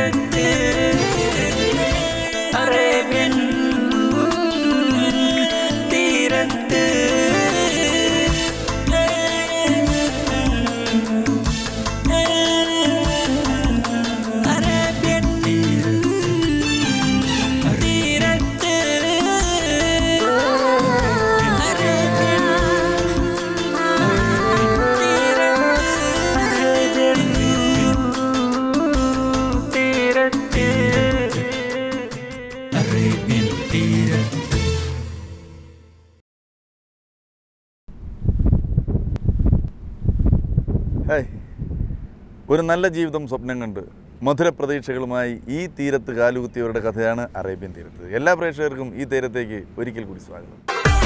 തീരത്ത് അറേബ്യൻ തീരത്ത് അറേബ്യൻ തീരത്ത് അറേബ്യൻ തീരത്ത് അറേബ്യൻ തീരത്ത് ഹായ് ഒരു നല്ല ജീവിതം സ്വപ്നം കണ്ട് മധുര പ്രതീക്ഷകളുമായി ഈ തീരത്ത് കാലുകുത്തിയവരുടെ കഥയാണ് അറേബ്യൻ തീരത്ത് എല്ലാ പ്രേക്ഷകർക്കും ഈ തീരത്തേക്ക് ഒരിക്കൽ കൂടി സ്വാഗതം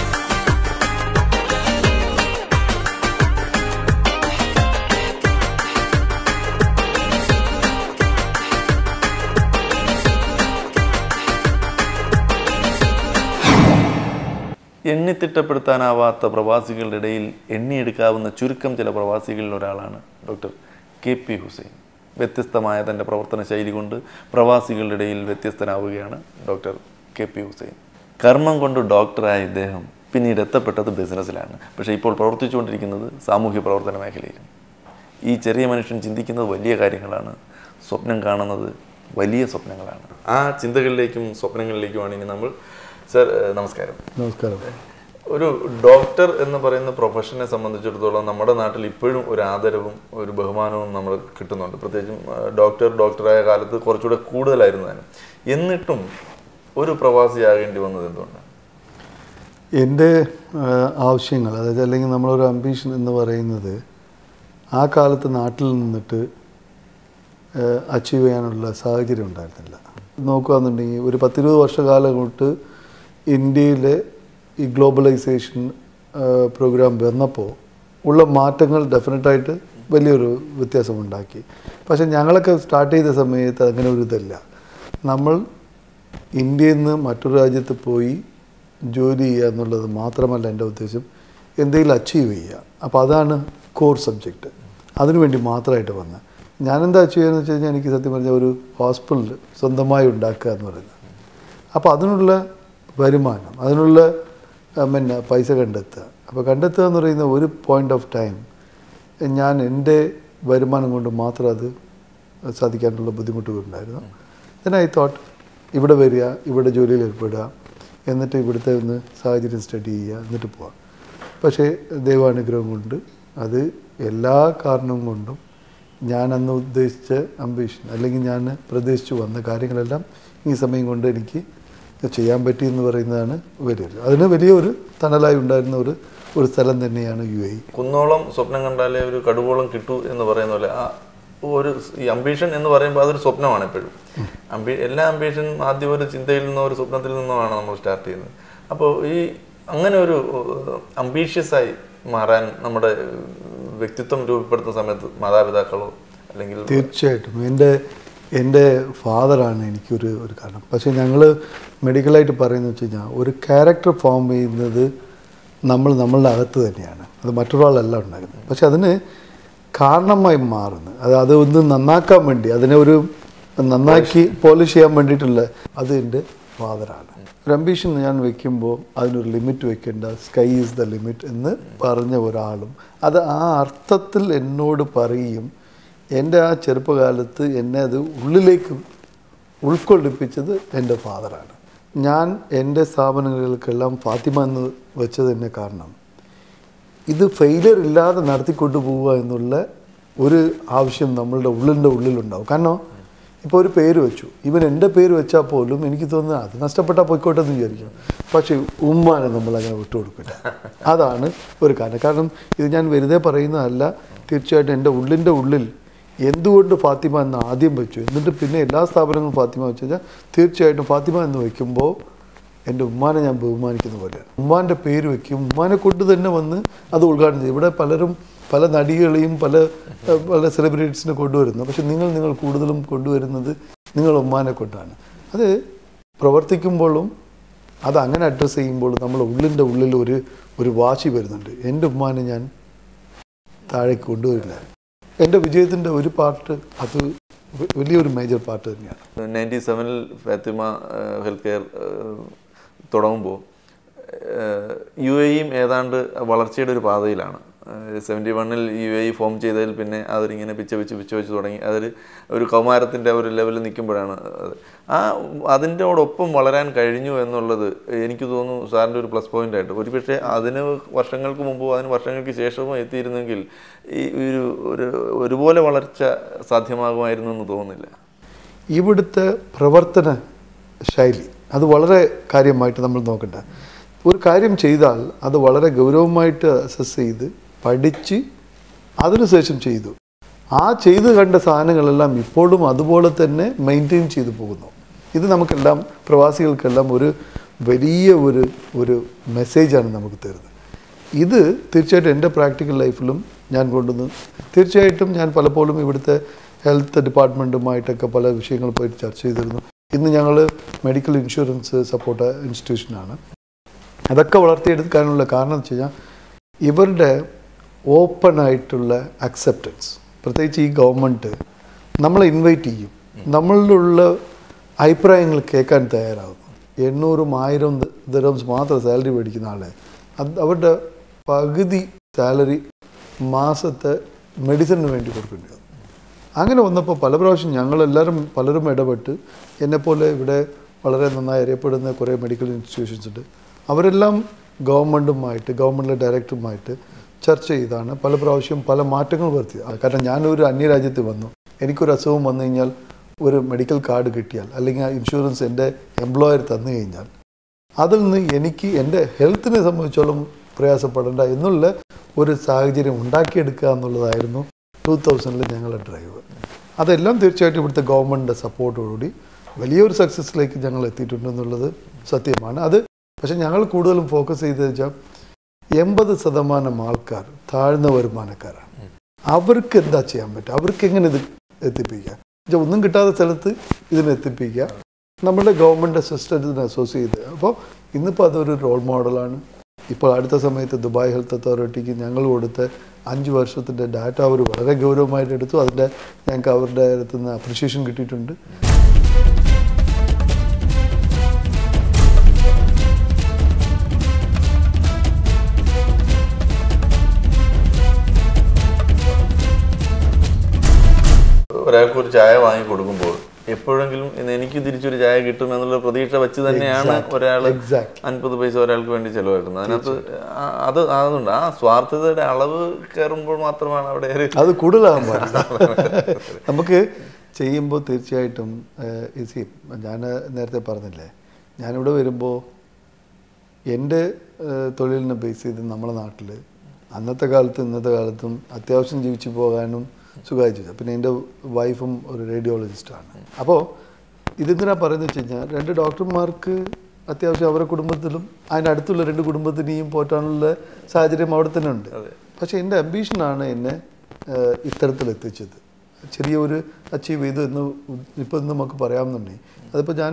എണ്ണിത്തിട്ടപ്പെടുത്താനാവാത്ത പ്രവാസികളുടെ ഇടയിൽ എണ്ണിയെടുക്കാവുന്ന ചുരുക്കം ചില പ്രവാസികളിൽ ഒരാളാണ് ഡോക്ടർ കെ പി ഹുസൈൻ വ്യത്യസ്തമായ തൻ്റെ പ്രവർത്തന ശൈലി കൊണ്ട് പ്രവാസികളുടെ ഇടയിൽ വ്യത്യസ്തനാവുകയാണ് ഡോക്ടർ കെ പി ഹുസൈൻ കർമ്മം കൊണ്ട് ഡോക്ടറായ ഇദ്ദേഹം പിന്നീട് എത്തപ്പെട്ടത് ബിസിനസ്സിലാണ് പക്ഷേ ഇപ്പോൾ പ്രവർത്തിച്ചുകൊണ്ടിരിക്കുന്നത് സാമൂഹ്യ പ്രവർത്തന മേഖലയിലും ഈ ചെറിയ മനുഷ്യൻ ചിന്തിക്കുന്നത് വലിയ കാര്യങ്ങളാണ് സ്വപ്നം കാണുന്നത് വലിയ സ്വപ്നങ്ങളാണ് ആ ചിന്തകളിലേക്കും സ്വപ്നങ്ങളിലേക്കുമാണ് ഇനി നമ്മൾ സർ ഏഹ്, നമസ്കാരം നമസ്കാരം ഒരു ഡോക്ടർ എന്ന് പറയുന്ന പ്രൊഫഷനെ സംബന്ധിച്ചിടത്തോളം നമ്മുടെ നാട്ടിൽ ഇപ്പോഴും ഒരു ആദരവും ഒരു ബഹുമാനവും നമ്മൾ കിട്ടുന്നുണ്ട് പ്രത്യേകിച്ചും ആ, ഡോക്ടർ ഡോക്ടറായ കാലത്ത് കുറച്ചുകൂടെ കൂടുതലായിരുന്നു തന്നെ എന്നിട്ടും ഒരു പ്രവാസിയാകേണ്ടി വന്നത് എന്തുകൊണ്ടാണ് എൻ്റെ ആ, ആവശ്യങ്ങൾ അതായത് അല്ലെങ്കിൽ നമ്മളൊരു അംബീഷൻ എന്ന് പറയുന്നത് ആ കാലത്ത് നാട്ടിൽ നിന്നിട്ട് അച്ചീവ് ചെയ്യാനുള്ള സാഹചര്യം ഉണ്ടായിരുന്നില്ല നോക്കുകയാണെന്നുണ്ടെങ്കിൽ ഒരു പത്തിരുപത് വർഷകാലം കൊണ്ട് ഇന്ത്യയിലെ ഈ ഗ്ലോബലൈസേഷൻ പ്രോഗ്രാം വന്നപ്പോൾ ഉള്ള മാറ്റങ്ങൾ ഡെഫിനറ്റായിട്ട് വലിയൊരു വ്യത്യാസമുണ്ടാക്കി പക്ഷേ ഞങ്ങളൊക്കെ സ്റ്റാർട്ട് ചെയ്ത സമയത്ത് അങ്ങനെ ഒരു ഇതല്ല നമ്മൾ ഇന്ത്യയിൽ നിന്ന് മറ്റൊരു രാജ്യത്ത് പോയി ജോലി ചെയ്യുക എന്നുള്ളത് മാത്രമല്ല എൻ്റെ ഉദ്ദേശം എന്തെങ്കിലും അച്ചീവ് ചെയ്യുക അപ്പോൾ അതാണ് കോർ സബ്ജക്റ്റ് അതിനുവേണ്ടി മാത്രമായിട്ട് വന്നത് ഞാനെന്താ അച്ചീവ് ചെയ്യുന്നത് വെച്ച് കഴിഞ്ഞാൽ എനിക്ക് സത്യം പറഞ്ഞാൽ ഒരു ഹോസ്പിറ്റൽ സ്വന്തമായി ഉണ്ടാക്കുക എന്ന് പറയുന്നത് അപ്പോൾ അതിനുള്ള വരുമാനം അതിനുള്ള ആ, പിന്നെ പൈസ കണ്ടെത്തുക അപ്പോൾ കണ്ടെത്തുക എന്ന് പറയുന്ന ഒരു പോയിൻ്റ് ഓഫ് ടൈം ഞാൻ എൻ്റെ വരുമാനം കൊണ്ട് മാത്രം അത് സാധിക്കാനുള്ള ബുദ്ധിമുട്ടുകളുണ്ടായിരുന്നു ദെൻ ഐ തോട്ട് ഇവിടെ വരിക ഇവിടെ ജോലിയിൽ ഏർപ്പെടുക എന്നിട്ട് ഇവിടുത്തെ ഒന്ന് സാഹചര്യം സ്റ്റഡി ചെയ്യുക എന്നിട്ട് പോവാം പക്ഷേ ദൈവാനുഗ്രഹം കൊണ്ട് അത് എല്ലാ കാരണവും കൊണ്ടും ഞാൻ അന്ന് ഉദ്ദേശിച്ച അംബീഷൻ അല്ലെങ്കിൽ ഞാൻ പ്രതീക്ഷിച്ചു വന്ന കാര്യങ്ങളെല്ലാം ഈ സമയം കൊണ്ട് എനിക്ക് ചെയ്യാൻ പറ്റി എന്ന് പറയുന്നതാണ് വലിയൊരു അതിന് വലിയൊരു തണലായി ഉണ്ടായിരുന്ന ഒരു ഒരു സ്ഥലം തന്നെയാണ് യു എ കുന്നോളം സ്വപ്നം കണ്ടാലേ ഒരു കടുവോളം കിട്ടൂ എന്ന് പറയുന്ന പോലെ ആ ഒരു ഈ അംബീഷൻ എന്ന് പറയുമ്പോൾ അതൊരു സ്വപ്നമാണ് എപ്പോഴും അംബി എല്ലാ അംബീഷനും ആദ്യം ഒരു ചിന്തയിൽ നിന്നോ ഒരു സ്വപ്നത്തിൽ നിന്നുമാണ് നമ്മൾ സ്റ്റാർട്ട് ചെയ്യുന്നത് അപ്പോൾ ഈ അങ്ങനെ ഒരു അംബീഷ്യസ് ആയി മാറാൻ നമ്മുടെ വ്യക്തിത്വം രൂപപ്പെടുത്തുന്ന സമയത്ത് മാതാപിതാക്കളോ അല്ലെങ്കിൽ തീർച്ചയായിട്ടും എൻ്റെ എൻ്റെ ഫാദറാണ് എനിക്കൊരു ഒരു കാരണം പക്ഷേ ഞങ്ങൾ മെഡിക്കലായിട്ട് പറയുന്നത് വെച്ച് കഴിഞ്ഞാൽ ഒരു ക്യാരക്ടർ ഫോം ചെയ്യുന്നത് നമ്മൾ നമ്മളുടെ അകത്ത് തന്നെയാണ് അത് മറ്റൊരാളല്ല ഉണ്ടാകുന്നത് പക്ഷെ അതിന് കാരണമായി മാറുന്നത് അത് അത് ഒന്ന് നന്നാക്കാൻ വേണ്ടി അതിനെ ഒരു നന്നാക്കി പോളിഷ് ചെയ്യാൻ വേണ്ടിയിട്ടുള്ള അത് എൻ്റെ ഫാദറാണ് ഒരു അംബീഷൻ ഞാൻ വെക്കുമ്പോൾ അതിനൊരു ലിമിറ്റ് വെക്കേണ്ട സ്കൈ ഈസ് ദ ലിമിറ്റ് എന്ന് പറഞ്ഞ ഒരാളും അത് ആ അർത്ഥത്തിൽ എന്നോട് പറയുകയും എൻ്റെ ആ ചെറുപ്പകാലത്ത് എന്നെ അത് ഉള്ളിലേക്ക് ഉൾക്കൊള്ളിപ്പിച്ചത് എൻ്റെ ഫാദറാണ് ഞാൻ എൻ്റെ സ്ഥാപനങ്ങൾക്കെല്ലാം ഫാത്തിമ എന്ന് വെച്ചതിൻ്റെ കാരണം ഇത് ഫെയിലിയർ ഇല്ലാതെ നടത്തിക്കൊണ്ടു പോവുക എന്നുള്ള ഒരു ആവശ്യം നമ്മളുടെ ഉള്ളിൻ്റെ ഉള്ളിലുണ്ടാവും കാരണം ഇപ്പോൾ ഒരു പേര് വെച്ചു ഇവൻ എൻ്റെ പേര് വെച്ചാൽ പോലും എനിക്ക് തോന്നുന്നത് അത് നഷ്ടപ്പെട്ടാൽ പോയിക്കോട്ടെ എന്ന് വിചാരിക്കും പക്ഷേ ഉമ്മാനെ നമ്മൾ അങ്ങനെ വിട്ടുകൊടുക്കില്ല അതാണ് ഒരു കാരണം കാരണം ഇത് ഞാൻ വെറുതെ പറയുന്നതല്ല തീർച്ചയായിട്ടും എൻ്റെ ഉള്ളിൻ്റെ ഉള്ളിൽ എന്തുകൊണ്ട് ഫാത്തിമ എന്ന് ആദ്യം വെച്ചു എന്നിട്ട് പിന്നെ എല്ലാ സ്ഥാപനങ്ങളും ഫാത്തിമ വെച്ച് കഴിഞ്ഞാൽ തീർച്ചയായിട്ടും ഫാത്തിമ എന്ന് വയ്ക്കുമ്പോൾ എൻ്റെ ഉമ്മാനെ ഞാൻ ബഹുമാനിക്കുന്ന പോലെയാണ് ഉമ്മാൻ്റെ പേര് വയ്ക്കും ഉമ്മാനെ കൊണ്ട് തന്നെ വന്ന് അത് ഉദ്ഘാടനം ചെയ്യും ഇവിടെ പലരും പല നടികളെയും പല ഏഹ്, പല സെലിബ്രിറ്റീസിനെ കൊണ്ടുവരുന്നു പക്ഷെ നിങ്ങൾ നിങ്ങൾ കൂടുതലും കൊണ്ടുവരുന്നത് നിങ്ങൾ ഉമ്മാനെ കൊണ്ടാണ് അത് പ്രവർത്തിക്കുമ്പോഴും അത് അങ്ങനെ അഡ്രസ്സ് ചെയ്യുമ്പോഴും നമ്മുടെ ഉള്ളിൻ്റെ ഉള്ളിൽ ഒരു ഒരു വാശി വരുന്നുണ്ട് എൻ്റെ ഉമ്മാനെ ഞാൻ താഴേക്ക് കൊണ്ടുവരില്ല എൻ്റെ വിജയത്തിൻ്റെ ഒരു പാർട്ട് അത് വ- വലിയൊരു മേജർ പാർട്ട് തന്നെയാണ് നയൻറ്റി സെവനിൽ ഫാത്തിമ ഹെൽത്ത് കെയർ തുടങ്ങുമ്പോൾ യു എയും ഏതാണ്ട് വളർച്ചയുടെ ഒരു പാതയിലാണ് സെവൻറ്റി വണ്ണിൽ യു എ ഫോം ചെയ്തതിൽ പിന്നെ അതിങ്ങനെ പിച്ച വെച്ച് പിച്ച വെച്ച് തുടങ്ങി അതൊരു ഒരു കൗമാരത്തിൻ്റെ ഒരു ലെവലിൽ നിൽക്കുമ്പോഴാണ് അത് ആ അതിൻ്റെയോടൊപ്പം വളരാൻ കഴിഞ്ഞു എന്നുള്ളത് എനിക്ക് തോന്നുന്നു സാറിൻ്റെ ഒരു പ്ലസ് പോയിന്റ് ആയിട്ട് ഒരുപക്ഷെ അതിന് വർഷങ്ങൾക്ക് മുമ്പോ അതിന് വർഷങ്ങൾക്ക് ശേഷമോ എത്തിയിരുന്നെങ്കിൽ ഈ ഒരു ഒരു ഒരുപോലെ വളർച്ച സാധ്യമാകുമായിരുന്നു എന്ന് തോന്നുന്നില്ല ഇവിടുത്തെ പ്രവർത്തന ശൈലി അത് വളരെ കാര്യമായിട്ട് നമ്മൾ നോക്കണ്ട ഒരു കാര്യം ചെയ്താൽ അത് വളരെ ഗൗരവമായിട്ട് അസസ് ചെയ്ത് പഠിച്ച് അതിനുശേഷം ചെയ്തു ആ ചെയ്ത് കണ്ട സാധനങ്ങളെല്ലാം ഇപ്പോഴും അതുപോലെ തന്നെ മെയിൻറ്റെയിൻ ചെയ്തു പോകുന്നു ഇത് നമുക്കെല്ലാം പ്രവാസികൾക്കെല്ലാം ഒരു വലിയ ഒരു ഒരു മെസ്സേജാണ് നമുക്ക് തരുന്നത് ഇത് തീർച്ചയായിട്ടും എൻ്റെ പ്രാക്ടിക്കൽ ലൈഫിലും ഞാൻ കൊണ്ടുവന്ന് തീർച്ചയായിട്ടും ഞാൻ പലപ്പോഴും ഇവിടുത്തെ ഹെൽത്ത് ഡിപ്പാർട്ട്മെൻറ്റുമായിട്ടൊക്കെ പല വിഷയങ്ങൾ പോയിട്ട് ചർച്ച ചെയ്തിരുന്നു ഇന്ന് ഞങ്ങൾ മെഡിക്കൽ ഇൻഷുറൻസ് സപ്പോർട്ട് ഇൻസ്റ്റിറ്റ്യൂഷനാണ് അതൊക്കെ വളർത്തിയെടുക്കാനുള്ള കാരണം എന്ന് വെച്ച് കഴിഞ്ഞാൽ ഇവരുടെ ഓപ്പൺ ആയിട്ടുള്ള അക്സെപ്റ്റൻസ് പ്രത്യേകിച്ച് ഈ ഗവൺമെൻറ് നമ്മളെ ഇൻവൈറ്റ് ചെയ്യും നമ്മളിലുള്ള അഭിപ്രായങ്ങൾ കേൾക്കാൻ തയ്യാറാകുന്നു എണ്ണൂറും ആയിരം ദിറംസ് മാത്രം സാലറി മേടിക്കുന്ന ആളെ അത് അവരുടെ പകുതി സാലറി മാസത്തെ മെഡിസിന് വേണ്ടി കൊടുക്കേണ്ടി വന്നു അങ്ങനെ വന്നപ്പോൾ പല പ്രാവശ്യം ഞങ്ങളെല്ലാവരും പലരും ഇടപെട്ട് എന്നെപ്പോലെ ഇവിടെ വളരെ നന്നായി അറിയപ്പെടുന്ന കുറേ മെഡിക്കൽ ഇൻസ്റ്റിറ്റ്യൂഷൻസ് ഉണ്ട് അവരെല്ലാം ഗവൺമെൻറ്റുമായിട്ട് ഗവൺമെൻറ്റിലെ ഡയറക്ടറുമായിട്ട് ചർച്ച ചെയ്താണ് പല പ്രാവശ്യം പല മാറ്റങ്ങൾ വരുത്തിയത് കാരണം ഞാനൊരു അന്യരാജ്യത്ത് വന്നു എനിക്കൊരു അസുഖം വന്നു കഴിഞ്ഞാൽ ഒരു മെഡിക്കൽ കാർഡ് കിട്ടിയാൽ അല്ലെങ്കിൽ ആ ഇൻഷുറൻസ് എൻ്റെ എംപ്ലോയർ തന്നു കഴിഞ്ഞാൽ അതിൽ നിന്ന് എനിക്ക് എൻ്റെ ഹെൽത്തിനെ സംബന്ധിച്ചോളം പ്രയാസപ്പെടേണ്ട എന്നുള്ള ഒരു സാഹചര്യം ഉണ്ടാക്കിയെടുക്കുക എന്നുള്ളതായിരുന്നു ടൂ തൗസൻഡിൽ ഞങ്ങളുടെ ഡ്രൈവ് അതെല്ലാം തീർച്ചയായിട്ടും ഇവിടുത്തെ ഗവൺമെൻറ്റിൻ്റെ സപ്പോർട്ടോടുകൂടി വലിയൊരു സക്സസ്സിലേക്ക് ഞങ്ങൾ എത്തിയിട്ടുണ്ടെന്നുള്ളത് സത്യമാണ് അത് പക്ഷെ ഞങ്ങൾ കൂടുതലും ഫോക്കസ് ചെയ്തത് വെച്ചാൽ എൺപത് ശതമാനം ആൾക്കാർ താഴ്ന്ന വരുമാനക്കാരാണ് അവർക്ക് എന്താ ചെയ്യാൻ പറ്റുക അവർക്ക് എങ്ങനെ ഇത് എത്തിപ്പിക്കുക എന്നുവെച്ചാൽ ഒന്നും കിട്ടാത്ത സ്ഥലത്ത് ഇതിനെ എത്തിപ്പിക്കുക നമ്മുടെ ഗവൺമെൻറ് സിസ്റ്റത്തിന് അസോസിയേറ്റ് ചെയ്ത് അപ്പോൾ ഇന്നിപ്പോൾ അതൊരു റോൾ മോഡലാണ് ഇപ്പോൾ അടുത്ത സമയത്ത് ദുബായ് ഹെൽത്ത് അതോറിറ്റിക്ക് ഞങ്ങൾ കൊടുത്ത അഞ്ച് വർഷത്തിൻ്റെ ഡാറ്റ അവർ വളരെ ഗൗരവമായിട്ട് എടുത്തു അതിൻ്റെ ഞങ്ങൾക്ക് അവരുടെ അടുത്ത് നിന്ന് അപ്രിഷിയേഷൻ കിട്ടിയിട്ടുണ്ട് ഒരാൾക്ക് ഒരു ചായ വാങ്ങി കൊടുക്കുമ്പോൾ എപ്പോഴെങ്കിലും ഇന്ന് എനിക്ക് തിരിച്ചൊരു ചായ കിട്ടും എന്നുള്ള പ്രതീക്ഷ വെച്ച് തന്നെയാണ് Exactly. ഒരാൾ Exactly. അൻപത് പൈസ ഒരാൾക്ക് വേണ്ടി ചെലവാക്കുന്നത് അതിനകത്ത് ആ- അത് അതുണ്ട് ആ സ്വാർത്ഥതയുടെ അളവ് കയറുമ്പോൾ മാത്രമാണ് അവിടെ ഒരു അത് കൂടുതലാകാൻ പാടില്ല നമുക്ക് ചെയ്യുമ്പോൾ തീർച്ചയായിട്ടും ഈസി ഞാൻ നേരത്തെ പറഞ്ഞില്ലേ ഞാനിവിടെ വരുമ്പോൾ എൻ്റെ ഏഹ്, തൊഴിലിനെ ബേസ് ചെയ്ത് നമ്മുടെ നാട്ടിൽ അന്നത്തെ കാലത്ത് ഇന്നത്തെ കാലത്തും അത്യാവശ്യം ജീവിച്ചു പോകാനും സുഖമായി ജീവിച്ചു പിന്നെ എൻ്റെ വൈഫും ഒരു റേഡിയോളജിസ്റ്റാണ് അപ്പോൾ ഇതെന്തിനാ പറയുന്നത് വെച്ച് കഴിഞ്ഞാൽ രണ്ട് ഡോക്ടർമാർക്ക് അത്യാവശ്യം അവരുടെ കുടുംബത്തിലും അതിൻ്റെ അടുത്തുള്ള രണ്ട് കുടുംബത്തിനെയും പോറ്റാനുള്ള സാഹചര്യം അവിടെ തന്നെ ഉണ്ട് പക്ഷേ എൻ്റെ അംബീഷനാണ് എന്നെ ഏഹ്, ഇത്തരത്തിൽ എത്തിച്ചത് ചെറിയൊരു അച്ചീവ് ചെയ്തു എന്ന് ഇപ്പോൾ ഇന്ന് നമുക്ക് പറയാമെന്നുണ്ടെങ്കിൽ അതിപ്പോൾ ഞാൻ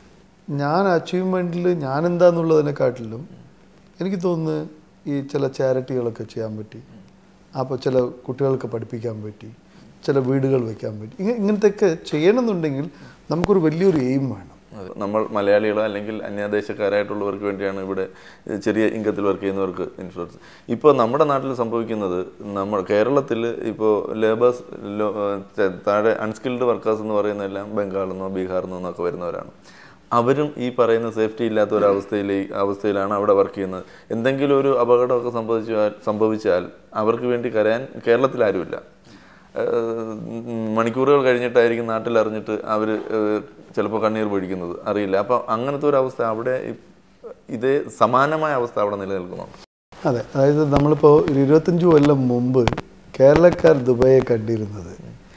ഞാൻ അച്ചീവ്മെൻറ്റിൽ ഞാൻ എന്താന്നുള്ളതിനെക്കാട്ടിലും എനിക്ക് തോന്നുന്നു ഈ ചില ചാരിറ്റികളൊക്കെ ചെയ്യാൻ പറ്റി അപ്പോൾ ചില കുട്ടികൾക്ക് പഠിപ്പിക്കാൻ പറ്റി ചില വീടുകൾ വയ്ക്കാൻ പറ്റി ഇങ്ങ ഇങ്ങനത്തെയൊക്കെ ചെയ്യണമെന്നുണ്ടെങ്കിൽ നമുക്കൊരു വലിയൊരു എയിം വേണം അതെ. നമ്മൾ മലയാളികളോ അല്ലെങ്കിൽ അന്യദേശക്കാരായിട്ടുള്ളവർക്ക് വേണ്ടിയാണ് ഇവിടെ ചെറിയ ഇൻകത്തിൽ വർക്ക് ചെയ്യുന്നവർക്ക് ഇൻഷുറൻസ് ഇപ്പോൾ നമ്മുടെ നാട്ടിൽ സംഭവിക്കുന്നത് നമ്മൾ കേരളത്തിൽ ഇപ്പോൾ ലേബേഴ്സ് താഴെ അൺസ്കിൽഡ് വർക്കേഴ്സ് എന്ന് പറയുന്നതെല്ലാം ബംഗാളിൽ നിന്നോ ബീഹാറിൽ നിന്നോ ഒക്കെ വരുന്നവരാണ് അവരും ഈ പറയുന്ന സേഫ്റ്റി ഇല്ലാത്ത ഒരു അവസ്ഥയിൽ അവസ്ഥയിലാണ് അവിടെ വർക്ക് ചെയ്യുന്നത് എന്തെങ്കിലും ഒരു അപകടമൊക്കെ സംഭവിച്ചാൽ സംഭവിച്ചാൽ അവർക്ക് വേണ്ടി കരയാൻ കേരളത്തിൽ ആരുമില്ല ഏഹ് മണിക്കൂറുകൾ കഴിഞ്ഞിട്ടായിരിക്കും നാട്ടിൽ അറിഞ്ഞിട്ട് അവർ ചിലപ്പോൾ കണ്ണീർ പൊഴിക്കുന്നത് അറിയില്ല അപ്പം അങ്ങനത്തെ ഒരു അവസ്ഥ അവിടെ ഇ- ഇതേ സമാനമായ അവസ്ഥ അവിടെ നിലനിൽക്കുന്നുണ്ട് അതെ അതായത് നമ്മളിപ്പോൾ ഒരു ഇരുപത്തഞ്ച് കൊല്ലം മുമ്പ് കേരളക്കാർ ദുബായെ കണ്ടിരുന്നത്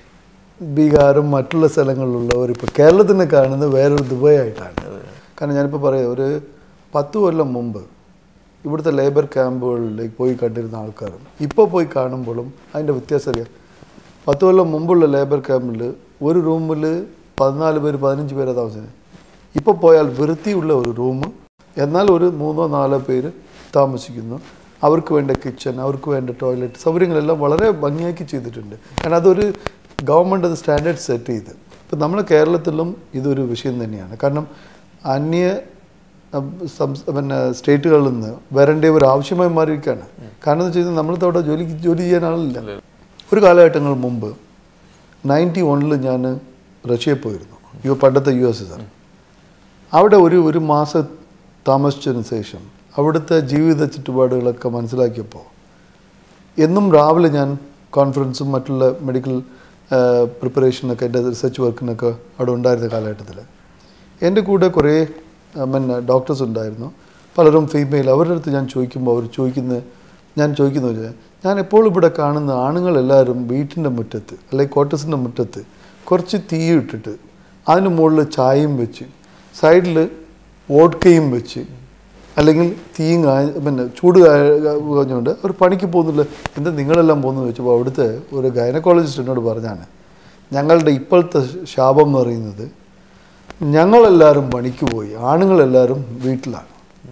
ബീഹാറും മറ്റുള്ള സ്ഥലങ്ങളിലുള്ളവർ ഇപ്പോൾ കേരളത്തിനെ കാണുന്നത് വേറൊരു ദുബായ് ആയിട്ടാണ് കാരണം ഞാനിപ്പോൾ പറയാം ഒരു പത്ത് കൊല്ലം മുമ്പ് ഇവിടുത്തെ ലേബർ ക്യാമ്പുകളിലേക്ക് പോയി കണ്ടിരുന്ന ആൾക്കാരും ഇപ്പോൾ പോയി കാണുമ്പോഴും അതിൻ്റെ വ്യത്യാസം അറിയാം പത്ത് കൊല്ലം മുമ്പുള്ള ലേബർ ക്യാമ്പിൽ ഒരു റൂമിൽ പതിനാല് പേര് പതിനഞ്ച് പേരെ താമസിക്കുന്നത് ഇപ്പോൾ പോയാൽ വൃത്തിയുള്ള ഒരു റൂം എന്നാൽ ഒരു മൂന്നോ നാലോ പേര് താമസിക്കുന്നു അവർക്ക് വേണ്ട കിച്ചൺ അവർക്ക് വേണ്ട ടോയ്ലറ്റ് സൗകര്യങ്ങളെല്ലാം വളരെ ഭംഗിയാക്കി ചെയ്തിട്ടുണ്ട് കാരണം അതൊരു ഗവൺമെൻറ് അത് സ്റ്റാൻഡേർഡ് സെറ്റ് ചെയ്ത് ഇപ്പം നമ്മുടെ കേരളത്തിലും ഇതൊരു വിഷയം തന്നെയാണ് കാരണം അന്യ അഹ് സംസ് പിന്നെ സ്റ്റേറ്റുകളിൽ നിന്ന് വരേണ്ട ഒരു ആവശ്യമായി മാറിയിരിക്കുകയാണ് കാരണം എന്ന് വെച്ച് കഴിഞ്ഞാൽ നമ്മളിത് അവിടെ ജോലി ജോലി ചെയ്യാൻ ആളില്ല ഒരു കാലഘട്ടങ്ങൾ മുമ്പ് നയൻറ്റി വണ്ണിൽ ഞാൻ റഷ്യയിൽ പോയിരുന്നു യു പണ്ടത്തെ യു എസ് എസ് ആർ അവിടെ ഒരു ഒരു മാസം താമസിച്ചതിന് ശേഷം അവിടുത്തെ ജീവിത ചുറ്റുപാടുകളൊക്കെ മനസ്സിലാക്കിയപ്പോൾ എന്നും രാവിലെ ഞാൻ കോൺഫറൻസും മറ്റുള്ള മെഡിക്കൽ പ്രിപ്പറേഷനൊക്കെ എൻ്റെ റിസർച്ച് വർക്കിനൊക്കെ അവിടെ ഉണ്ടായിരുന്ന കാലഘട്ടത്തിൽ എൻ്റെ കൂടെ കുറേ പിന്നെ ഡോക്ടേഴ്സ് ഉണ്ടായിരുന്നു പലരും ഫീമെയിൽ അവരുടെ അടുത്ത് ഞാൻ ചോദിക്കുമ്പോൾ അവർ ചോദിക്കുന്ന ഞാൻ ചോദിക്കുന്ന വെച്ചാൽ ഞാൻ എപ്പോഴും ഇവിടെ കാണുന്ന ആണുങ്ങളെല്ലാവരും വീട്ടിൻ്റെ മുറ്റത്ത് അല്ലെങ്കിൽ ക്വാർട്ടേഴ്സിൻ്റെ മുറ്റത്ത് കുറച്ച് തീ ഇട്ടിട്ട് അതിന് മുകളിൽ ചായയും വെച്ച് സൈഡിൽ വോഡ്കയും വെച്ച് അല്ലെങ്കിൽ തീയും കാ പിന്നെ ചൂട് കഴിഞ്ഞുകൊണ്ട് അവർ പണിക്ക് പോകുന്നില്ല എന്താ നിങ്ങളെല്ലാം പോകുന്നത് വെച്ചപ്പോൾ അവിടുത്തെ ഒരു ഗൈനക്കോളജിസ്റ്റ് എന്നോട് പറഞ്ഞാണ് ഞങ്ങളുടെ ഇപ്പോഴത്തെ ശാപം എന്ന് പറയുന്നത് ഞങ്ങളെല്ലാവരും പണിക്ക് പോയി ആണുങ്ങളെല്ലാവരും വീട്ടിലാണ്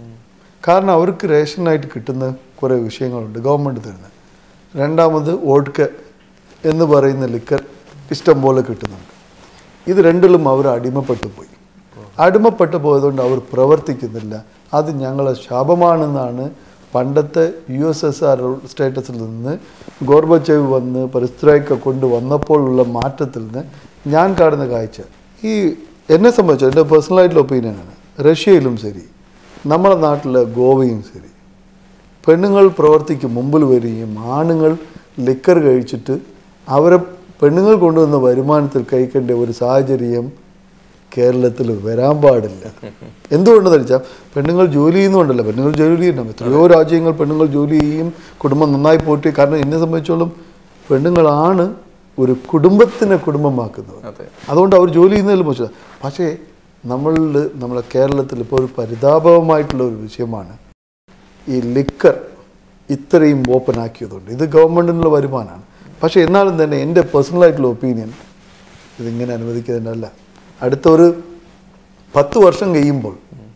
കാരണം അവർക്ക് റേഷനായിട്ട് കിട്ടുന്ന കുറേ വിഷയങ്ങളുണ്ട് ഗവൺമെൻറ് തരുന്നത് രണ്ടാമത് വോഡ്ക എന്ന് പറയുന്ന ലിക്കർ ഇഷ്ടം പോലെ കിട്ടുന്നുണ്ട് ഇത് രണ്ടിലും അവർ അടിമപ്പെട്ടു പോയി അടിമപ്പെട്ടു പോയതുകൊണ്ട് അവർ പ്രവർത്തിക്കുന്നില്ല അത് ഞങ്ങളെ ശാപമാണെന്നാണ് പണ്ടത്തെ യു എസ് എസ് ആർ സ്റ്റേറ്റസിൽ നിന്ന് ഗോർബച്ചേവ് വന്ന് പരിസ്ഥിതിയൊക്കെ കൊണ്ട് വന്നപ്പോഴുള്ള മാറ്റത്തിൽ നിന്ന് ഞാൻ കാണുന്ന കാഴ്ച ഈ എന്നെ സംബന്ധിച്ച് എൻ്റെ പേഴ്സണലായിട്ടുള്ള ഒപ്പീനിയനാണ് റഷ്യയിലും ശരി നമ്മുടെ നാട്ടിലെ ഗോവയും ശരി പെണ്ണുങ്ങൾ പ്രവർത്തിക്ക് മുമ്പിൽ വരികയും ആണുങ്ങൾ ലിക്കർ കഴിച്ചിട്ട് അവരെ പെണ്ണുങ്ങൾ കൊണ്ടുവന്ന വരുമാനത്തിൽ കഴിക്കേണ്ട ഒരു സാഹചര്യം കേരളത്തിൽ വരാൻ പാടില്ല എന്തുകൊണ്ടെന്ന് വെച്ചാൽ പെണ്ണുങ്ങൾ ജോലി ചെയ്യുന്നുണ്ടല്ലോ പെണ്ണുങ്ങൾ ജോലി ചെയ്യണം എത്രയോ രാജ്യങ്ങൾ പെണ്ണുങ്ങൾ ജോലി ചെയ്യും കുടുംബം നന്നായി പോയിട്ട് കാരണം എന്നെ സംബന്ധിച്ചോളം പെണ്ണുങ്ങളാണ് ഒരു കുടുംബത്തിനെ കുടുംബമാക്കുന്നത് അതെ അതുകൊണ്ട് അവർ ജോലി ചെയ്യുന്നതിൽ മോശം പക്ഷേ നമ്മളിൽ നമ്മളെ കേരളത്തിൽ ഇപ്പോൾ ഒരു പരിതാപകമായിട്ടുള്ള ഒരു വിഷയമാണ് ഈ ലിക്കർ ഇത്രയും ഓപ്പൺ ആക്കിയതുകൊണ്ട് ഇത് ഗവൺമെൻറ്റിനുള്ള വരുമാനമാണ് പക്ഷേ എന്നാലും തന്നെ എൻ്റെ പേഴ്സണലായിട്ടുള്ള ഒപ്പീനിയൻ ഇതിങ്ങനെ അനുവദിക്കുന്നതിനല്ല അടുത്ത ഒരു പത്ത് വർഷം കഴിയുമ്പോൾ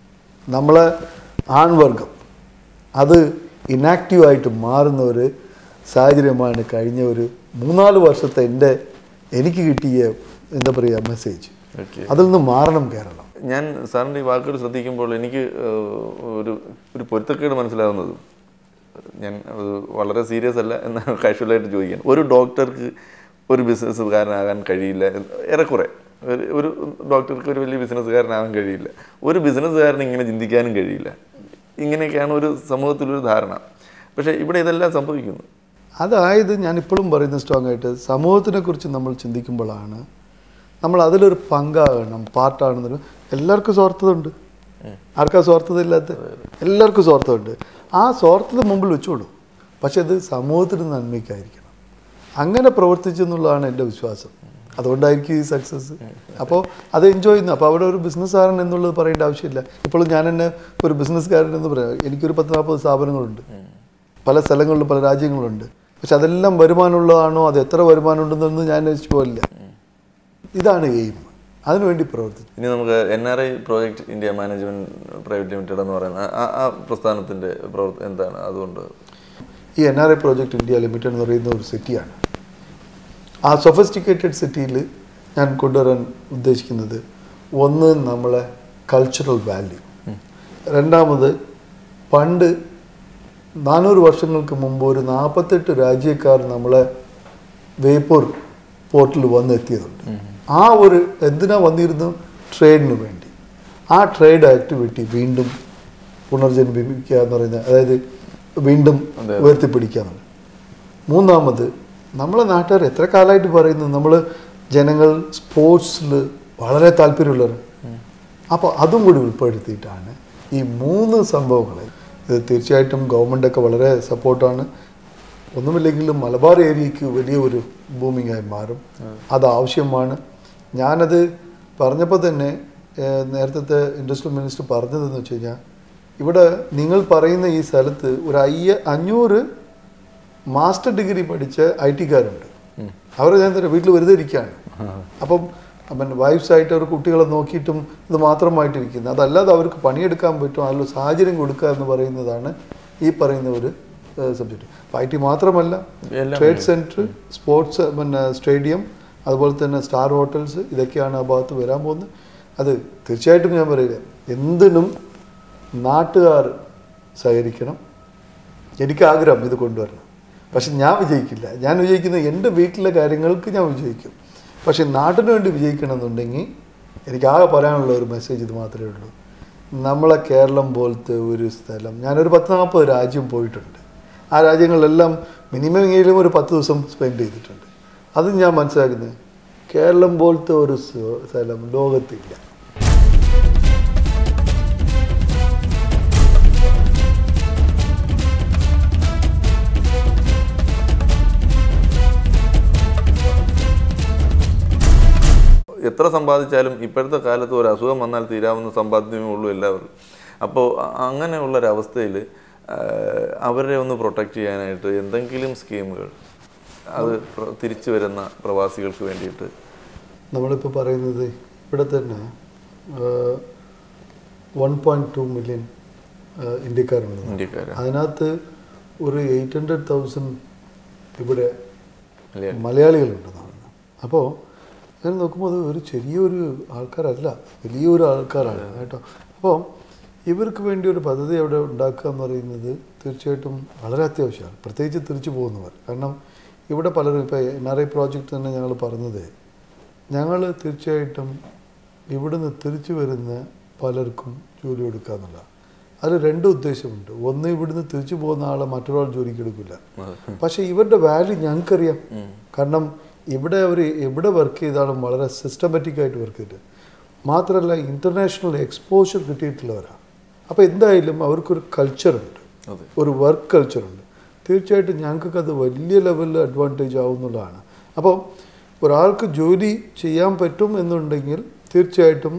നമ്മളെ ആൺവർഗം അത് ഇനാക്റ്റീവായിട്ട് മാറുന്ന ഒരു സാഹചര്യമാണ് കഴിഞ്ഞ ഒരു മൂന്നാല് വർഷത്തെ എൻ്റെ എനിക്ക് കിട്ടിയ എന്താ പറയുക മെസ്സേജ് ഓക്കെ അതിൽ നിന്ന് മാറണം കേരളം ഞാൻ സാറിൻ്റെ ഈ വാക്കുകൾ ശ്രദ്ധിക്കുമ്പോൾ എനിക്ക് ഏഹ്, ഒരു ഒരു പൊരുത്തക്കേട് മനസ്സിലാവുന്നത് ഞാൻ അത് വളരെ സീരിയസ് അല്ല എന്ന് കാഷ്വലായിട്ട് ചോദിക്കാൻ ഒരു ഡോക്ടർക്ക് ഒരു ബിസിനസ്സുകാരനാകാൻ കഴിയില്ല എന്ന് ഏറെക്കുറെ ഒരു ഒരു ഡോക്ടർക്ക് ഒരു വലിയ ബിസിനസ്സുകാരനാകാൻ കഴിയില്ല ഒരു ബിസിനസ്സുകാരന് ഇങ്ങനെ ചിന്തിക്കാനും കഴിയില്ല ഇങ്ങനെയൊക്കെയാണ് ഒരു സമൂഹത്തിലൊരു ധാരണ പക്ഷേ ഇവിടെ ഇതെല്ലാം സംഭവിക്കുന്നു അതായത് ഞാൻ ഇപ്പോഴും പറയുന്നത് സ്ട്രോങ് ആയിട്ട് സമൂഹത്തിനെ കുറിച്ച് നമ്മൾ ചിന്തിക്കുമ്പോഴാണ് നമ്മൾ അതിലൊരു പങ്കാകണം പാർട്ടാണെന്നൊരു എല്ലാവർക്കും സ്വാർത്ഥതയുണ്ട് ആർക്കാ സ്വാർത്ഥത ഇല്ലാത്ത എല്ലാവർക്കും സ്വാർത്ഥമുണ്ട് ആ സ്വാർത്ഥത മുമ്പിൽ വെച്ചോളൂ പക്ഷെ അത് സമൂഹത്തിന് നന്മയ്ക്കായിരിക്കണം അങ്ങനെ പ്രവർത്തിച്ചു എന്നുള്ളതാണ് എൻ്റെ വിശ്വാസം അതുകൊണ്ടായിരിക്കും ഈ സക്സസ് അപ്പോൾ അത് എൻജോയ് ചെയ്യുന്നു അപ്പോൾ അവിടെ ഒരു ബിസിനസ്സുകാരൻ എന്നുള്ളത് പറയേണ്ട ആവശ്യമില്ല ഇപ്പോഴും ഞാൻ തന്നെ ഒരു ബിസിനസ്സുകാരൻ എന്ന് പറയാം എനിക്കൊരു പത്ത് നാൽപ്പത് സ്ഥാപനങ്ങളുണ്ട് പല സ്ഥലങ്ങളിലും പല രാജ്യങ്ങളുണ്ട് പക്ഷെ അതെല്ലാം വരുമാനമുള്ളതാണോ അത് എത്ര വരുമാനം ഉണ്ടെന്നൊന്നും ഞാൻ അന്വേഷിച്ചു പോലില്ല ഇതാണ് എയിം അതിനുവേണ്ടി പ്രവർത്തിച്ചു ഇനി നമുക്ക് N R I project India management private limited എന്ന് പറയുന്ന ആ- ആ പ്രസ്ഥാനത്തിന്റെ പ്രവർത്ത എന്താണ് അതുകൊണ്ട് ഈ N R I project India limited എന്ന് പറയുന്ന ഒരു സിറ്റിയാണ് ആ സൊഫിസ്റ്റിക്കേറ്റഡ് സിറ്റിയിൽ ഞാൻ കൊണ്ടുവരാൻ ഉദ്ദേശിക്കുന്നത് ഒന്ന് നമ്മളെ കൾച്ചറൽ വാല്യൂ രണ്ടാമത് പണ്ട് നാനൂറ് വർഷങ്ങൾക്ക് മുമ്പ് ഒരു നാൽപ്പത്തെട്ട് രാജ്യക്കാർ നമ്മളെ വേപ്പൂർ പോർട്ടിൽ വന്നെത്തിയതുണ്ട് ആ ഒരു എന്തിനാ വന്നിരുന്നു ട്രേഡിന് വേണ്ടി ആ ട്രേഡ് ആക്ടിവിറ്റി വീണ്ടും പുനർജന്മിപ്പിക്കുക എന്ന് പറയുന്നത് അതായത് വീണ്ടും ഉയർത്തിപ്പിടിക്കുക എന്നുള്ളത് മൂന്നാമത് നമ്മളെ നാട്ടുകാർ എത്ര കാലമായിട്ട് പറയുന്നു നമ്മൾ ജനങ്ങൾ സ്പോർട്സിൽ വളരെ താല്പര്യമുള്ളവർ അപ്പോൾ അതും കൂടി ഉൾപ്പെടുത്തിയിട്ടാണ് ഈ മൂന്ന് സംഭവങ്ങളെ ഇത് തീർച്ചയായിട്ടും ഗവൺമെൻറ്റൊക്കെ വളരെ സപ്പോർട്ടാണ് ഒന്നുമില്ലെങ്കിലും മലബാർ ഏരിയയ്ക്ക് വലിയ ഒരു ബൂമിംഗ് ആയി മാറും അത് ആവശ്യമാണ് ഞാനത് പറഞ്ഞപ്പോൾ തന്നെ ഏഹ്, നേരത്തെ ഇൻഡസ്ട്രിയൽ മിനിസ്റ്റർ പറഞ്ഞതെന്ന് വെച്ച് കഴിഞ്ഞാൽ ഇവിടെ നിങ്ങൾ പറയുന്ന ഈ സ്ഥലത്ത് ഒരു അയ്യ അഞ്ഞൂറ് മാസ്റ്റർ ഡിഗ്രി പഠിച്ച ഐ ടിക്കാരുണ്ട് അവർ ഞാൻ തന്നെ വീട്ടിൽ വെറുതെ ഇരിക്കുകയാണ് അപ്പം പിന്നെ വൈഫ്സായിട്ട് അവർ കുട്ടികളെ നോക്കിയിട്ടും ഇത് മാത്രമായിട്ടിരിക്കുന്നത് അതല്ലാതെ അവർക്ക് പണിയെടുക്കാൻ പറ്റും അതിനുള്ള സാഹചര്യം കൊടുക്കുക എന്ന് പറയുന്നതാണ് ഈ പറയുന്ന ഒരു സബ്ജക്റ്റ് അപ്പോൾ ഐ ടി മാത്രമല്ല എല്ലാം ട്രേഡ് സെൻറ്റർ സ്പോർട്സ് പിന്നെ സ്റ്റേഡിയം അതുപോലെ തന്നെ സ്റ്റാർ ഹോട്ടൽസ് ഇതൊക്കെയാണ് ആ ഭാഗത്ത് വരാൻ പോകുന്നത് അത് തീർച്ചയായിട്ടും ഞാൻ പറയില്ല എന്തിനും നാട്ടുകാർ സഹകരിക്കണം എനിക്ക് ആഗ്രഹം ഇത് കൊണ്ടുവരണം പക്ഷെ ഞാൻ വിജയിക്കില്ല ഞാൻ വിജയിക്കുന്നത് എൻ്റെ വീട്ടിലെ കാര്യങ്ങൾക്ക് ഞാൻ വിജയിക്കും പക്ഷെ നാട്ടിന് വേണ്ടി വിജയിക്കണം എന്നുണ്ടെങ്കിൽ എനിക്ക് ആകെ പറയാനുള്ള ഒരു മെസ്സേജ് ഇത് മാത്രമേ ഉള്ളൂ നമ്മളെ കേരളം പോലത്തെ ഒരു സ്ഥലം ഞാനൊരു പത്ത് നാൽപ്പത് രാജ്യം പോയിട്ടുണ്ട് ആ രാജ്യങ്ങളിലെല്ലാം മിനിമം എങ്കിലും ഒരു പത്ത് ദിവസം സ്പെൻഡ് ചെയ്തിട്ടുണ്ട് അത് ഞാൻ മനസ്സിലാക്കുന്നത് കേരളം പോലത്തെ ഒരു സ്ഥ- സ്ഥലം ലോകത്തില്ല എത്ര സമ്പാദിച്ചാലും ഇപ്പോഴത്തെ കാലത്ത് ഒരു അസുഖം വന്നാൽ തീരാവുന്ന സമ്പാദ്യമേ ഉള്ളൂ എല്ലാവരും അപ്പോൾ അങ്ങനെയുള്ള ഒരവസ്ഥയിൽ അവരെ ഒന്ന് പ്രൊട്ടക്റ്റ് ചെയ്യാനായിട്ട് എന്തെങ്കിലും സ്കീമുകൾ അത് പ്ര- തിരിച്ചു വരുന്ന പ്രവാസികൾക്ക് വേണ്ടിയിട്ട് നമ്മളിപ്പോൾ പറയുന്നത് ഇവിടെ തന്നെ വൺ പോയിൻറ്റ് ടു മില്യൺ ഇന്ത്യക്കാരുണ്ട് ഇന്ത്യക്കാർ അതിനകത്ത് ഒരു എയ്റ്റ് ഹൺഡ്രഡ് തൗസൻഡ് ഇവിടെ അല്ലേ മലയാളികളുണ്ടെന്നാണ് അപ്പോൾ അങ്ങനെ നോക്കുമ്പോൾ അത് ഒരു ചെറിയൊരു ആൾക്കാരല്ല വലിയൊരു ആൾക്കാരാണ് കേട്ടോ അപ്പോൾ ഇവർക്ക് വേണ്ടി ഒരു പദ്ധതി അവിടെ ഉണ്ടാക്കുക എന്ന് പറയുന്നത് തീർച്ചയായിട്ടും വളരെ അത്യാവശ്യമാണ് പ്രത്യേകിച്ച് തിരിച്ചു പോകുന്നവർ കാരണം ഇവിടെ പലരും ഇപ്പോൾ എൻ ആർ ഐ പ്രോജക്റ്റ് തന്നെ ഞങ്ങൾ പറഞ്ഞത് ഞങ്ങൾ തീർച്ചയായിട്ടും ഇവിടുന്ന് തിരിച്ചു വരുന്ന പലർക്കും ജോലി കൊടുക്കുക എന്നുള്ളതാണ് അതിൽ രണ്ട് ഉദ്ദേശമുണ്ട് ഒന്ന് ഇവിടുന്ന് തിരിച്ചു പോകുന്ന ആളെ മറ്റൊരാൾ ജോലിക്ക് എടുക്കില്ല പക്ഷേ ഇവരുടെ വാല്യൂ ഞങ്ങൾക്കറിയാം കാരണം ഇവിടെ അവർ എവിടെ വർക്ക് ചെയ്താലും വളരെ സിസ്റ്റമാറ്റിക് ആയിട്ട് വർക്ക് ചെയ്തിട്ട് മാത്രമല്ല ഇൻ്റർനാഷണൽ എക്സ്പോഷർ കിട്ടിയിട്ടുള്ളവരാണ് അപ്പോൾ എന്തായാലും അവർക്കൊരു കൾച്ചറുണ്ട് അതെ ഒരു വർക്ക് കൾച്ചറുണ്ട് തീർച്ചയായിട്ടും ഞങ്ങൾക്കൊക്കെ അത് വലിയ ലെവലിൽ അഡ്വാൻറ്റേജ് ആവുന്നതാണ് അപ്പോൾ ഒരാൾക്ക് ജോലി ചെയ്യാൻ പറ്റും എന്നുണ്ടെങ്കിൽ തീർച്ചയായിട്ടും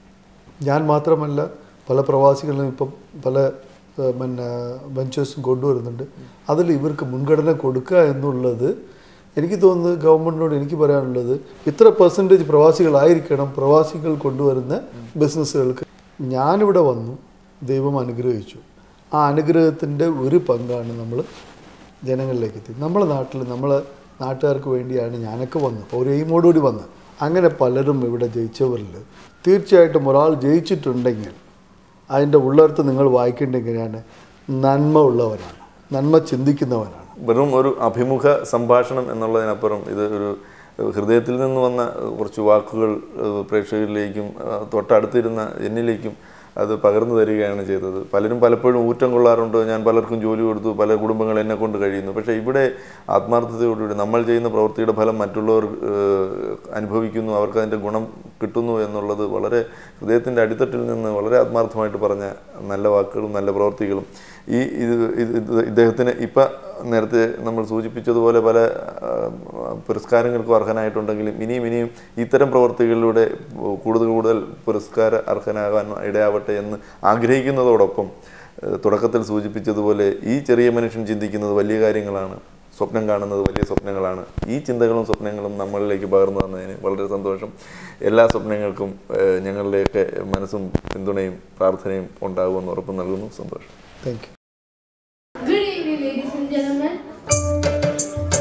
ഞാൻ മാത്രമല്ല പല പ്രവാസികളും ഇപ്പം പല ഏഹ്, പിന്നെ വെഞ്ചേഴ്സും കൊണ്ടുവരുന്നുണ്ട് അതിൽ ഇവർക്ക് മുൻഗണന കൊടുക്കുക എന്നുള്ളത് എനിക്ക് തോന്നുന്നത് ഗവൺമെൻറ്റിനോട് എനിക്ക് പറയാനുള്ളത് ഇത്ര പെർസെൻറ്റേജ് പ്രവാസികളായിരിക്കണം പ്രവാസികൾ കൊണ്ടുവരുന്ന ബിസിനസ്സുകൾക്ക് ഞാനിവിടെ വന്നു ദൈവം അനുഗ്രഹിച്ചു ആ അനുഗ്രഹത്തിൻ്റെ ഒരു പങ്കാണ് നമ്മൾ ജനങ്ങളിലേക്ക് എത്തി നമ്മളെ നാട്ടിൽ നമ്മളെ നാട്ടുകാർക്ക് വേണ്ടിയാണ് ഞാനൊക്കെ വന്നത് ഒരു എയിമോടുകൂടി വന്നത് അങ്ങനെ പലരും ഇവിടെ ജയിച്ചവരിൽ തീർച്ചയായിട്ടും ഒരാൾ ജയിച്ചിട്ടുണ്ടെങ്കിൽ അതിൻ്റെ ഉള്ളടത്ത് നിങ്ങൾ വായിക്കേണ്ടെങ്കിലാണ് നന്മ ഉള്ളവരാണ് നന്മ ചിന്തിക്കുന്നവരാണ് വെറും ഒരു അഭിമുഖ സംഭാഷണം എന്നുള്ളതിനപ്പുറം ഇത് ഒരു ഹൃദയത്തിൽ നിന്ന് വന്ന കുറച്ച് വാക്കുകൾ ഏഹ്, പ്രേക്ഷകരിലേക്കും ഏഹ്, തൊട്ടടുത്തിരുന്ന എന്നിലേക്കും അത് പകർന്നു തരികയാണ് ചെയ്തത് പലരും പലപ്പോഴും ഊറ്റം കൊള്ളാറുണ്ട് ഞാൻ പലർക്കും ജോലി കൊടുത്തു പല കുടുംബങ്ങൾ എന്നെ കൊണ്ട് കഴിയുന്നു പക്ഷേ ഇവിടെ ആത്മാർത്ഥതയോടുകൂടി നമ്മൾ ചെയ്യുന്ന പ്രവൃത്തിയുടെ ഫലം മറ്റുള്ളവർ ഏഹ്, അനുഭവിക്കുന്നു അവർക്ക് അതിൻ്റെ ഗുണം കിട്ടുന്നു എന്നുള്ളത് വളരെ ഹൃദയത്തിൻ്റെ അടിത്തട്ടിൽ നിന്ന് വളരെ ആത്മാർത്ഥമായിട്ട് പറഞ്ഞ നല്ല വാക്കുകളും നല്ല പ്രവൃത്തികളും ഈ ഇത് ഇത് ഇത് ഇദ്ദേഹത്തിന് ഇപ്പം നേരത്തെ നമ്മൾ സൂചിപ്പിച്ചതുപോലെ പല ആ, പുരസ്കാരങ്ങൾക്കും അർഹനായിട്ടുണ്ടെങ്കിലും ഇനിയും ഇനിയും ഇത്തരം പ്രവർത്തികളിലൂടെ കൂടുതൽ കൂടുതൽ പുരസ്കാര അർഹനാകാൻ ഇടയാവട്ടെ എന്ന് ആഗ്രഹിക്കുന്നതോടൊപ്പം ഏഹ്, തുടക്കത്തിൽ സൂചിപ്പിച്ചതുപോലെ ഈ ചെറിയ മനുഷ്യൻ ചിന്തിക്കുന്നത് വലിയ കാര്യങ്ങളാണ് സ്വപ്നം കാണുന്നത് വലിയ സ്വപ്നങ്ങളാണ് ഈ ചിന്തകളും സ്വപ്നങ്ങളും നമ്മളിലേക്ക് പകർന്നു തന്നതിന് വളരെ സന്തോഷം എല്ലാ സ്വപ്നങ്ങൾക്കും ഏഹ്, ഞങ്ങളുടെയൊക്കെ മനസ്സും പിന്തുണയും പ്രാർത്ഥനയും ഉണ്ടാകുമെന്ന് ഉറപ്പ് നൽകുന്നു സന്തോഷം thank you Good evening, ladies and gentlemen.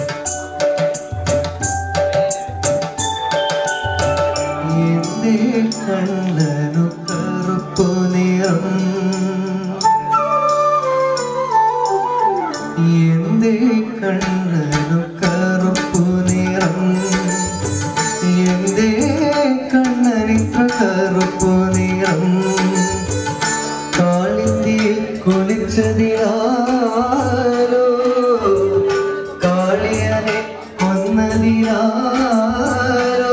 എന്റെ കണ്ണനു കറുപ്പു നിറം എന്റെ കണ്ണനു കറുപ്പു നിറം എന്റെ കണ്ണനിത്ര കറുപ്പു നിറം കാളിന്തി കുളിച്ചതിനാലോ കാളിയനെ കൊന്നതിനാലോ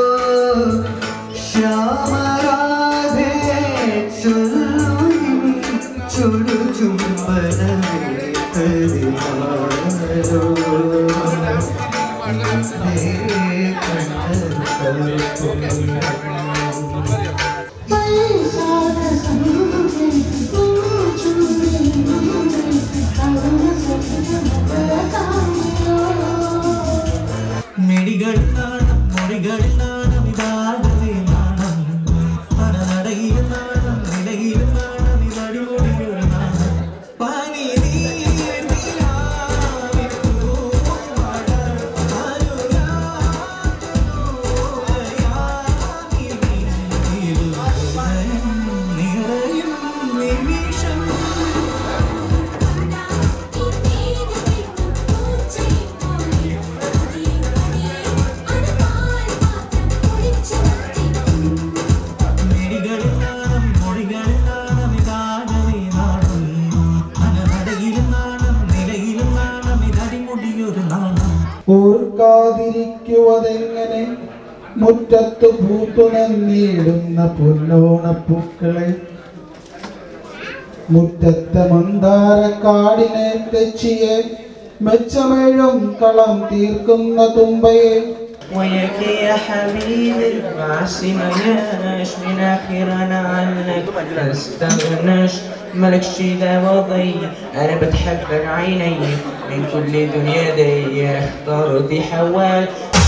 ശ്യാമരാധേ ചൊല്ലുവിൻ ചുടു ചുംബനമേറ്റതിനാലോ മിടികളിൽ നാണം മുറികളിൽ നാണം ഇതാകവേ നാണം പടനടയിലും നാണം നിലയിലും നാണം ഇതടിമുടിയൊരു നാണം പനി നീ മുറ്റത്ത് പൂത്തു നിന്നിടുന്ന പൊന്നോണപ്പൂക്കളെ മുറ്റത്തെ മന്ദാരക്കാടിനെ തെച്ചിയെ മെച്ചമേഴും കളം തീർക്കുന്ന തുമ്പയെ وياك يا حبيبي عسي ما جاش من اخر انا عنك ما استغناش مالكش دعوة ضي انا بتحبك عيني من كل دنيا دي اخترت حوال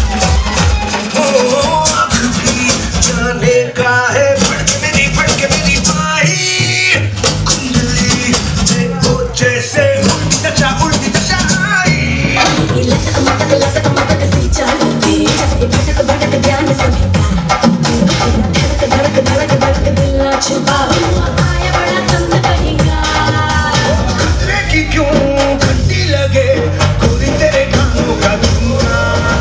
जाने का है फड़क मेरी फड़क मेरी माही कुंडली देखो जैसे उल्टी दशा उल्टी दशा आई लटक मटक लटक मटक सी चलती भटक भटक ध्यान सभी का धड़क धड़क धड़क धड़क दिल ना छुपा हुआ आया बड़ा संग कहेगा खतरे की क्यों घंटी लगे गोरी तेरे कानों का धुआं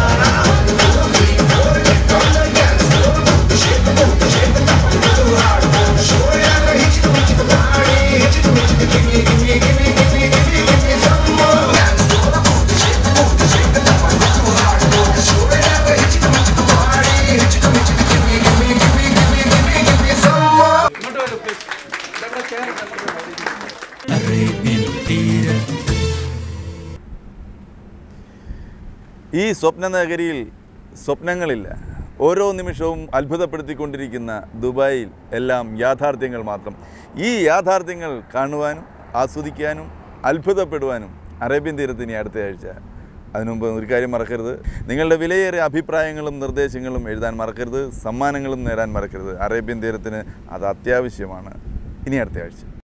ഈ സ്വപ്ന നഗരിയിൽ സ്വപ്നങ്ങളില്ല ഓരോ നിമിഷവും അത്ഭുതപ്പെടുത്തിക്കൊണ്ടിരിക്കുന്ന ദുബായിൽ എല്ലാം യാഥാർത്ഥ്യങ്ങൾ മാത്രം ഈ യാഥാർത്ഥ്യങ്ങൾ കാണുവാനും ആസ്വദിക്കാനും അത്ഭുതപ്പെടുവാനും അറേബ്യൻ തീരത്ത് ഇനി അടുത്ത ആഴ്ച അതിനുമുമ്പ് ഒരു കാര്യം മറക്കരുത് നിങ്ങളുടെ വിലയേറിയ അഭിപ്രായങ്ങളും നിർദ്ദേശങ്ങളും എഴുതാൻ മറക്കരുത് സമ്മാനങ്ങളും നേടാൻ മറക്കരുത് അറേബ്യൻ തീരത്തിന് അത് അത്യാവശ്യമാണ് ഇനി അടുത്ത ആഴ്ച